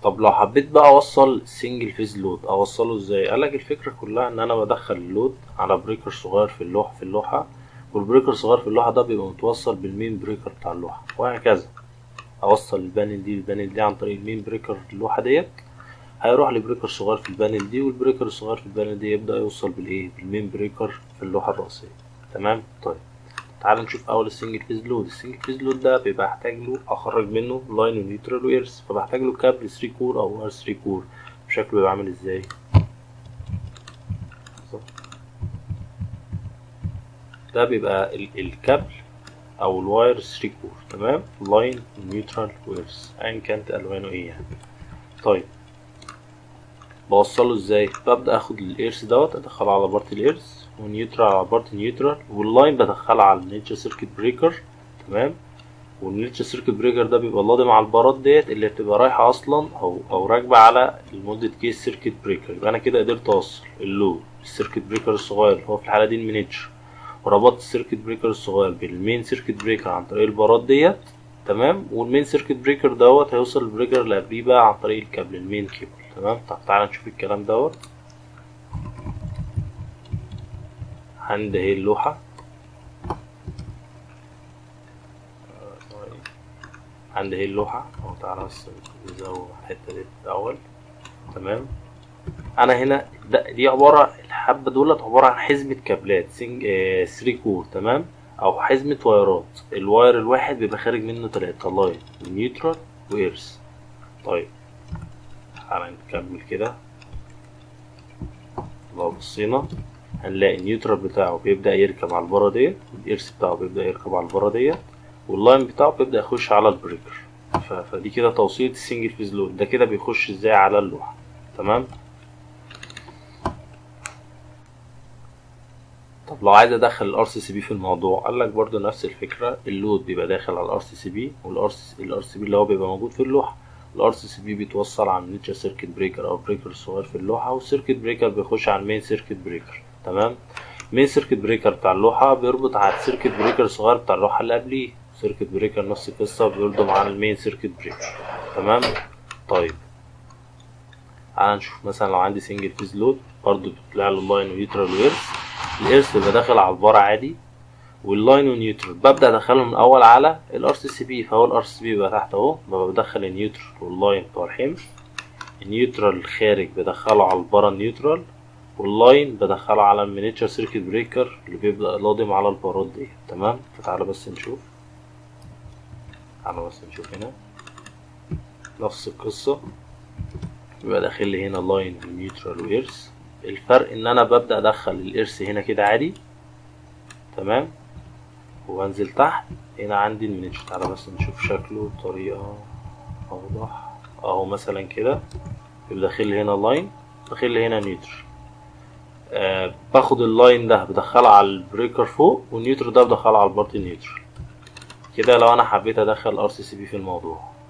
طب لو حبيت بقى اوصل سنجل فيز لود اوصله ازاي قالك الفكره كلها ان انا بدخل اللود على بريكر صغير في اللوحه في اللوحه والبريكر الصغير في اللوحه ده بيبقى متوصل بالمين بريكر بتاع اللوحه وهكذا اوصل البانل دي بالبانل دي عن طريق المين بريكر اللوحه ديت هيروح لبريكر صغير في البانل دي والبريكر الصغير في البانل دي يبدا يوصل بالايه بالمين بريكر في اللوحه الرئيسيه تمام طيب تعال نشوف اول السنجل فيز لود السنجل فيز لود ده بيبقى احتاج له اخرج منه لاين ونيوترال وايرس فبحتاج له كابل 3 كور او ار 3 كور شكله بيبقى عامل ازاي ده بيبقى ال- الكابل او الواير 3 كور تمام لاين ونيوترال وايرس ايا كانت الوانه ايه يعني طيب بوصله ازاي ببدا اخد الايرس دوت ادخله على بارت الايرس ونيوترال على بارت نيوترال واللاين بدخلها على النيتشر سيركت بريكر تمام والنيتشر سيركت بريكر ده بيبقى لادم على البارات ديت اللي بتبقى رايحه اصلا او او راكبه على المودة كيس سيركت بريكر يبقى انا كده قدرت اوصل اللود السيركت بريكر الصغير اللي هو في الحاله دي المينيتشر وربطت السيركت بريكر الصغير بالمين سيركت بريكر عن طريق البارات ديت تمام والمين سيركت بريكر دوت هيوصل البريكر اللي قبليه بقى عن طريق الكابل المين كيبل تمام طب تعالى نشوف الكلام دوت عند اهي اللوحة عند اهي اللوحة اهو تعالى بس نزود الحتة دي الأول تمام أنا هنا ده دي عبارة الحبة دولت عبارة عن حزمة كابلات سنج آه 3 كور تمام أو حزمة وايرات الواير الواحد بيبقى خارج منه تلاتة لاين ونيوترال وإيرس طيب تعالى نكمل كده لو بصينا هنلاقي النيوترال بتاعه بيبدأ يركب على البارة ديت والإيرس بتاعه بيبدأ يركب على البارة ديت واللاين بتاعه بيبدأ يخش على البريكر ف- فدي كده توصيلة السنجل فيز لود ده كده بيخش ازاي على اللوحة تمام طب لو عايز ادخل الار سي سي بي في الموضوع قال لك برضو نفس الفكره اللود بيبقى داخل على الار سي سي بي والار الار سي بي اللي هو بيبقى موجود في اللوحه الار سي سي بي بيتوصل على النيتشر سيركت بريكر او بريكر الصغير في اللوحه والسيركت بريكر بيخش على المين سيركت بريكر تمام مين سيركت بريكر بتاع اللوحه بيربط على السيركت بريكر الصغير بتاع اللوحه اللي قبليه سيركت بريكر نفس القصه بيربط على المين سيركت بريكر تمام طيب تعال نشوف مثلا لو عندي سنجل فيز لود برضو بيطلع له لاين ونيوترال ويرس الارث بيبقى داخل على البار عادي واللاين ونيوترال ببدا ادخله من الاول على الار سي سي بي فهو الار سي سي بي بيبقى تحت اهو ببقى بدخل النيوترال واللاين بتوع الحمل النيوترال الخارج بدخله على البارا نيوترال واللاين بدخله على المينيتشر سيركت بريكر اللي بيبدا لادم على البارات دي تمام فتعالى بس نشوف تعالى بس نشوف هنا نفس القصة بيبقى داخل لي هنا لاين ونيوترال وإيرس الفرق ان انا ببدأ ادخل الإيرس هنا كده عادي تمام وبنزل تحت هنا عندي المينيتشر تعالى بس نشوف شكله بطريقة اوضح اهو مثلا كده يبقى داخل لي هنا لاين داخل لي هنا نيوترال آه باخد اللاين ده بدخله على البريكر فوق والنيوترال ده بدخله على البارت نيوترال كده لو انا حبيت ادخل ار سي سي بي في الموضوع